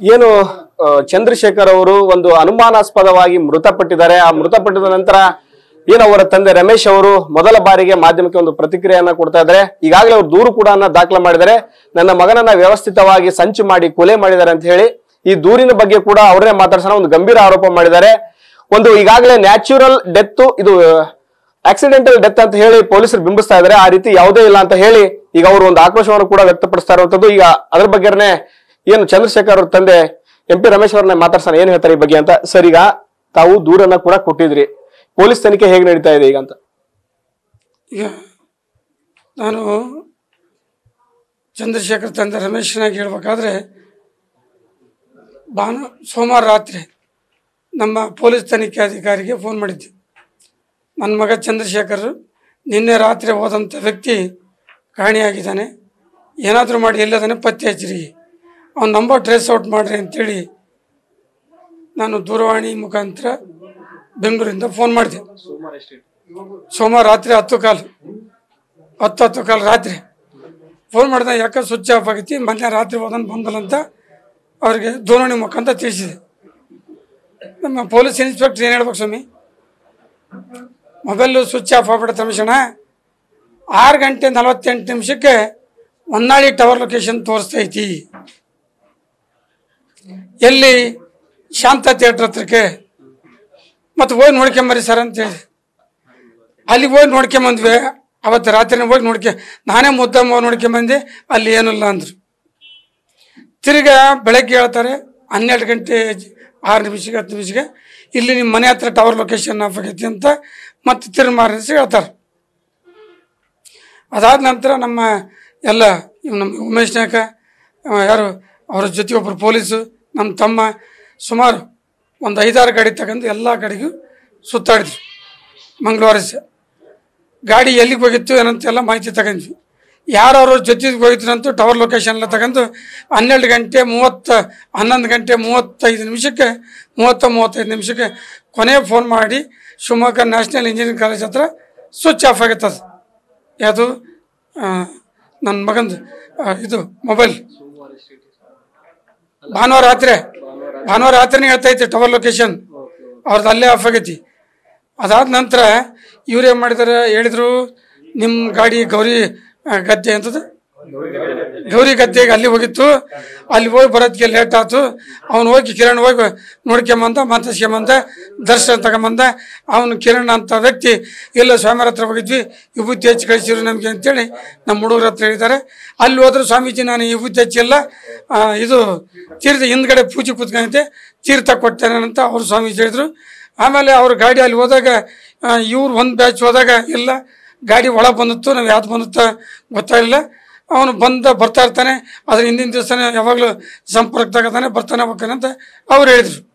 ಏನು ಆ, ಚಂದ್ರಶೇಖರ್ ಅವರು ಒಂದು ಅನುಮಾನಾಸ್ಪದವಾಗಿ ಮೃತಪಟ್ಟಿದ್ದಾರೆ ಆ ಮೃತಪಟ್ಟಿದ ನಂತರ ಏನು ಅವರ ತಂದೆ ರಮೇಶ್ ಅವರು ಮೊದಲ ಬಾರಿಗೆ ಮಾಧ್ಯಮಕ್ಕೆ ಒಂದು ಪ್ರತಿಕ್ರಿಯೆಯನ್ನ ಕೊಡ್ತಾ ಇದ್ದಾರೆ ಈಗಾಗಲೇ ಅವರು ದೂರು ಕೂಡ ದಾಖಲೆ ಮಾಡಿದ್ದಾರೆ ನನ್ನ ಮಗನನ್ನ ವ್ಯವಸ್ಥಿತವಾಗಿ ಸಂಚು ಮಾಡಿ ಕೊಲೆ ಮಾಡಿದ್ದಾರೆ ಅಂತ ಹೇಳಿ ಈ ದೂರಿನ ಬಗ್ಗೆ ಕೂಡ ಅವರೇ ಮಾತಾಡ್ಸೋಣ ಒಂದು ಗಂಭೀರ ಆರೋಪ ಮಾಡಿದ್ದಾರೆ ಒಂದು ಈಗಾಗಲೇ ನ್ಯಾಚುರಲ್ ಡೆತ್ ಇದು ಆಕ್ಸಿಡೆಂಟಲ್ ಡೆತ್ ಅಂತ ಹೇಳಿ ಪೊಲೀಸರು ಬಿಂಬಿಸ್ತಾ ಇದ್ದಾರೆ ಆ ರೀತಿ ಯಾವುದೇ ಇಲ್ಲ ಅಂತ ಹೇಳಿ ಈಗ ಅವರು ಒಂದು ಆಕ್ರೋಶವನ್ನು ಕೂಡ ವ್ಯಕ್ತಪಡಿಸ್ತಾ ಇರುವಂತದ್ದು ಈಗ ಅದ್ರ ಬಗ್ಗೆನೇ ಏನು ಚಂದ್ರಶೇಖರ್ ಅವ್ರ ತಂದೆ ಎಂ ಪಿ ರಮೇಶ್ ಅವ್ರನ್ನ ಮಾತಾಡ್ಸೋಣ ಏನ್ ಹೇಳ್ತಾರೆ ಈ ಬಗ್ಗೆ ಅಂತ ಸರ್ ಈಗ ತಾವು ದೂರನ್ನ ಕೂಡ ಕೊಟ್ಟಿದ್ರಿ ಪೊಲೀಸ್ ತನಿಖೆ ಹೇಗೆ ನಡೀತಾ ಇದೆ ಈಗ ಅಂತ ಈಗ ನಾನು ಚಂದ್ರಶೇಖರ್ ತಂದೆ ರಮೇಶನಾಗಿ ಹೇಳ್ಬೇಕಾದ್ರೆ ಭಾನು ಸೋಮವಾರ ರಾತ್ರಿ ನಮ್ಮ ಪೊಲೀಸ್ ತನಿಖೆ ಅಧಿಕಾರಿಗೆ ಫೋನ್ ಮಾಡಿದ್ದೆ ನನ್ನ ಮಗ ಚಂದ್ರಶೇಖರ್ ನಿನ್ನೆ ರಾತ್ರಿ ಹೋದಂಥ ವ್ಯಕ್ತಿ ಕಾಣೆಯಾಗಿದ್ದಾನೆ ಏನಾದರೂ ಮಾಡಿ ಎಲ್ಲದಾನೆ ಪತ್ತೆ ಹಚ್ಚಿರಿ ಅವ್ನ ನಂಬರ್ ಟ್ರೇಸ್ ಔಟ್ ಮಾಡಿರಿ ಅಂತೇಳಿ ನಾನು ದೂರವಾಣಿ ಮುಖಾಂತರ ಬೆಂಗಳೂರಿಂದ ಫೋನ್ ಮಾಡಿದೆ ಸೋಮವಾರ ರಾತ್ರಿ ಹತ್ತು ಕಾಲು ಹತ್ತು ಹತ್ತು ಕಾಲು ರಾತ್ರಿ ಫೋನ್ ಮಾಡಿದ ಯಾಕೆ ಸ್ವಿಚ್ ಆಫ್ ಆಗೈತಿ ಮೊನ್ನೆ ರಾತ್ರಿ ಹೋದನ್ ಬಂದಲ್ಲ ಅಂತ ಅವ್ರಿಗೆ ದೂರವಾಣಿ ಮುಖಾಂತರ ತಿಳಿಸಿದೆ ನಮ್ಮ ಪೊಲೀಸ್ ಇನ್ಸ್ಪೆಕ್ಟರ್ ಏನು ಹೇಳ್ಬೇಕು ಸ್ವಾಮಿ ಮೊಬೈಲು ಸ್ವಿಚ್ ಆಫ್ ಆಗ್ಬಿಡುತ್ತೆ ರಮೇಶಣ್ಣ ಆರು ಗಂಟೆ ನಲವತ್ತೆಂಟು ನಿಮಿಷಕ್ಕೆ ಹೊನ್ನಾಳಿ ಟವರ್ ಲೊಕೇಶನ್ ತೋರಿಸ್ತೈತಿ ಎಲ್ಲಿ ಶಾಂತ ಥಿಯೇಟ್ರ್ ಹತ್ರಕ್ಕೆ ಮತ್ತು ಹೋಗಿ ನೋಡ್ಕೊಂಬರಿ ಸರ್ ಅಂತ ಹೇಳಿ ಅಲ್ಲಿಗೆ ಹೋಗಿ ನೋಡ್ಕೊಂಬಂದ್ವಿ ಅವತ್ತು ರಾತ್ರಿನೇ ಹೋಗಿ ನೋಡ್ಕೆ ನಾನೇ ಮುದ್ದಮ್ಮ ಹೋಗಿ ನೋಡ್ಕೊಂಬಂದೆ ಅಲ್ಲಿ ಏನಿಲ್ಲ ಅಂದರು ತಿರ್ಗಾ ಬೆಳಗ್ಗೆ ಹೇಳ್ತಾರೆ ಹನ್ನೆರಡು ಗಂಟೆ ಆರು ನಿಮಿಷಕ್ಕೆ ಹತ್ತು ನಿಮಿಷಕ್ಕೆ ಇಲ್ಲಿ ನಿಮ್ಮ ಮನೆ ಹತ್ರ ಟವರ್ ಲೊಕೇಶನ್ ಆಫ್ ಆಗೈತಿ ಅಂತ ಮತ್ತೆ ತಿರ್ಗಿ ಮಾರಿಸಿ ಹೇಳ್ತಾರೆ ಅದಾದ ನಂತರ ನಮ್ಮ ಎಲ್ಲ ಇವ್ ನಮ್ಮ ಉಮೇಶ್ ನಾಯಕ ಅವ ಯಾರು ಅವ್ರ ಜೊತೆ ಒಬ್ಬರು ಪೊಲೀಸು ನಮ್ಮ ತಮ್ಮ ಸುಮಾರು ಒಂದು ಐದಾರು ಗಾಡಿ ತಗೊಂಡು ಎಲ್ಲ ಕಡೆಗೂ ಸುತ್ತಾಡಿದ್ವಿ ಮಂಗಳವಾರ ದಿವಸ ಗಾಡಿ ಎಲ್ಲಿಗೆ ಹೋಗಿತ್ತು ಏನಂತ ಎಲ್ಲ ಮಾಹಿತಿ ತಗೊಂಡ್ವಿ ಯಾರವ್ರ ಜೊತೆಗೆ ಹೋಗಿದ್ರಂತೂ ಟವರ್ ಲೊಕೇಶನ್ ಎಲ್ಲ ತಗೊಂಡು ಹನ್ನೆರಡು ಗಂಟೆ ಮೂವತ್ತ ಹನ್ನೊಂದು ಗಂಟೆ ಮೂವತ್ತೈದು ನಿಮಿಷಕ್ಕೆ ಮೂವತ್ತ ಮೂವತ್ತೈದು ನಿಮಿಷಕ್ಕೆ ಕೊನೆ ಫೋನ್ ಮಾಡಿ ಶಿವಮೊಗ್ಗ ನ್ಯಾಷನಲ್ ಇಂಜಿನಿಯರಿಂಗ್ ಕಾಲೇಜ್ ಹತ್ರ ಸ್ವಿಚ್ ಆಫ್ ಆಗೈತೆ ಅದು ಯಾವುದು ನನ್ನ ಮಗಂದು ಆ, ಇದು ಮೊಬೈಲ್ ಭಾನುವಾರ ರಾತ್ರಿ ಭಾನುವಾರ ರಾತ್ರಿನೇ ಹೇಳ್ತೈತೆ ಟವರ್ ಲೊಕೇಶನ್ ಅವ್ರದ್ದು ಅಲ್ಲೇ ಆಫ್ ಆಗೈತಿ ಅದಾದ ನಂತರ ಇವ್ರು ಏನು ಮಾಡಿದ್ದಾರೆ ಹೇಳಿದ್ರು ನಿಮ್ಮ ಗಾಡಿ ಗೌರಿ ಆ, ಗದ್ದೆ ಅಂತದ್ದು ಗೌರಿ ಗದ್ದೆಗೆ ಅಲ್ಲಿ ಹೋಗಿತ್ತು ಅಲ್ಲಿ ಹೋಗಿ ಬರೋದಕ್ಕೆ ಲೇಟ್ ಆಯ್ತು ಅವ್ನು ಹೋಗಿ ಕಿರಣ್ ಹೋಗಿ ನೋಡ್ಕೊಂಬಂದ ಮಾತಾಡ್ಸ್ಕೊಂಬಂದ ದರ್ಶನ ತಗೊಂಬಂದ ಅವನು ಕಿರಣ್ ಅಂತ ವ್ಯಕ್ತಿ ಇಲ್ಲ ಸ್ವಾಮಿಯವ್ರ ಹತ್ರ ಹೋಗಿದ್ವಿ ವಿಭೂತಿ ಹಚ್ಚಿ ಕಳಿಸಿರು ನಮಗೆ ಅಂತೇಳಿ ನಮ್ಮ ಹುಡುಗರ ಹತ್ರ ಹೇಳಿದ್ದಾರೆ ಅಲ್ಲಿ ಹೋದ್ರೆ ಸ್ವಾಮೀಜಿ ನಾನು ವಿಭೂತಿ ಹಚ್ಚಿಲ್ಲ ಆ, ಇದು ತೀರ್ಥ ಹಿಂದ್ಗಡೆ ಪೂಜೆ ಕೂತ್ಕೊಂಡೆ ತೀರ್ಥ ಕೊಡ್ತೇನೆ ಅಂತ ಅವ್ರು ಸ್ವಾಮೀಜಿ ಹೇಳಿದ್ರು ಆಮೇಲೆ ಅವ್ರ ಗಾಡಿ ಅಲ್ಲಿ ಹೋದಾಗ ಇವ್ರು ಒಂದು ಬ್ಯಾಚ್ ಹೋದಾಗ ಇಲ್ಲ ಗಾಡಿ ಒಳಗೆ ಬಂದಿತ್ತು ನಾವು ಯಾವ್ದು ಬಂದಿತ್ತ ಗೊತ್ತಾಗಲಿಲ್ಲ ಅವನು ಬಂದ ಬರ್ತಾ ಇರ್ತಾನೆ ಅದ್ರ ಹಿಂದಿನ ದಿವಸನೇ ಯಾವಾಗಲೂ ಸಂಪರ್ಕದಾಗ ಬರ್ತಾನೆ ಹೋಗ್ತಾನೆ ಅಂತ ಅವ್ರು ಹೇಳಿದ್ರು